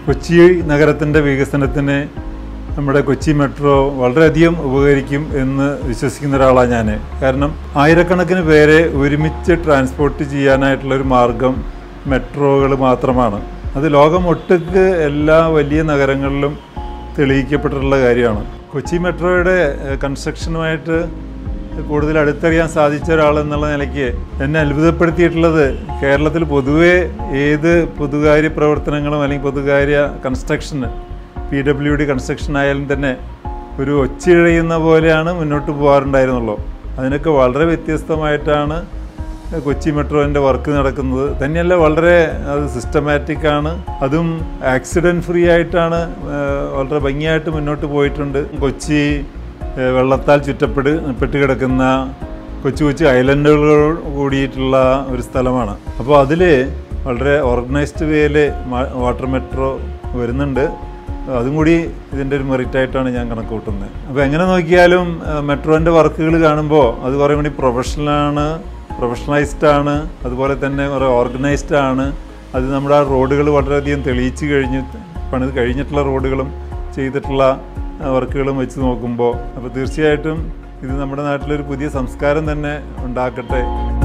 കൊച്ചി നഗരത്തിൻ്റെ വികസനത്തിന് നമ്മുടെ കൊച്ചി മെട്രോ വളരെയധികം ഉപകരിക്കും എന്ന് വിശ്വസിക്കുന്ന ഒരാളാണ് ഞാൻ കാരണം ആയിരക്കണക്കിന് പേരെ ഒരുമിച്ച് ട്രാൻസ്പോർട്ട് ചെയ്യാനായിട്ടുള്ള ഒരു മാർഗം മെട്രോകൾ മാത്രമാണ് അത് ലോകം ഒട്ടുക്ക് എല്ലാ വലിയ നഗരങ്ങളിലും തെളിയിക്കപ്പെട്ടിട്ടുള്ള കാര്യമാണ് കൊച്ചി മെട്രോയുടെ ഏഹ്, കൺസ്ട്രക്ഷനുമായിട്ട് കൂടുതൽ അടുത്തറിയാൻ സാധിച്ച ഒരാൾ എന്നുള്ള നിലയ്ക്ക് എന്നെ അത്ഭുതപ്പെടുത്തിയിട്ടുള്ളത് കേരളത്തിൽ പൊതുവേ ഏത് പൊതുകാര്യ പ്രവർത്തനങ്ങളും അല്ലെങ്കിൽ പൊതുകാര്യ കൺസ്ട്രക്ഷന് പി ഡബ്ല്യു ഡി കൺസ്ട്രക്ഷൻ ആയാലും തന്നെ ഒരു ഒച്ചിഴയുന്ന പോലെയാണ് മുന്നോട്ട് പോകാറുണ്ടായിരുന്നുള്ളൂ അതിനൊക്കെ വളരെ വ്യത്യസ്തമായിട്ടാണ് കൊച്ചി മെട്രോൻ്റെ വർക്ക് നടക്കുന്നത് തന്നെയല്ല വളരെ അത് സിസ്റ്റമാറ്റിക് ആണ് അതും ആക്സിഡൻറ്റ് ഫ്രീ ആയിട്ടാണ് ആ, വളരെ ഭംഗിയായിട്ട് മുന്നോട്ട് പോയിട്ടുണ്ട് കൊച്ചി ആ, വെള്ളത്താൽ ചുറ്റപ്പെട്ട് പെട്ട് കിടക്കുന്ന കൊച്ചു കൊച്ചു ഐലൻഡുകളോട് കൂടിയിട്ടുള്ള ഒരു സ്ഥലമാണ് അപ്പോൾ അതിൽ വളരെ ഓർഗനൈസ്ഡ് വേയിൽ വാട്ടർ മെട്രോ വരുന്നുണ്ട് അതും കൂടി ഇതിൻ്റെ ഒരു മെറിറ്റായിട്ടാണ് ഞാൻ കണക്ക് കൂട്ടുന്നത് അപ്പോൾ എങ്ങനെ നോക്കിയാലും മെട്രോൻ്റെ വർക്കുകൾ കാണുമ്പോൾ അത് കുറേ കൂടി പ്രൊഫഷണലാണ് പ്രൊഫഷണലൈസ്ഡ് ആണ് അതുപോലെ തന്നെ കുറേ ഓർഗനൈസ്ഡ് ആണ് അത് നമ്മുടെ ആ റോഡുകൾ വളരെയധികം തെളിയിച്ച് കഴിഞ്ഞ് പണിത് കഴിഞ്ഞിട്ടുള്ള റോഡുകളും ചെയ്തിട്ടുള്ള വർക്കുകളും വെച്ച് നോക്കുമ്പോൾ അപ്പോൾ തീർച്ചയായിട്ടും ഇത് നമ്മുടെ നാട്ടിലൊരു പുതിയ സംസ്കാരം തന്നെ ഉണ്ടാക്കട്ടെ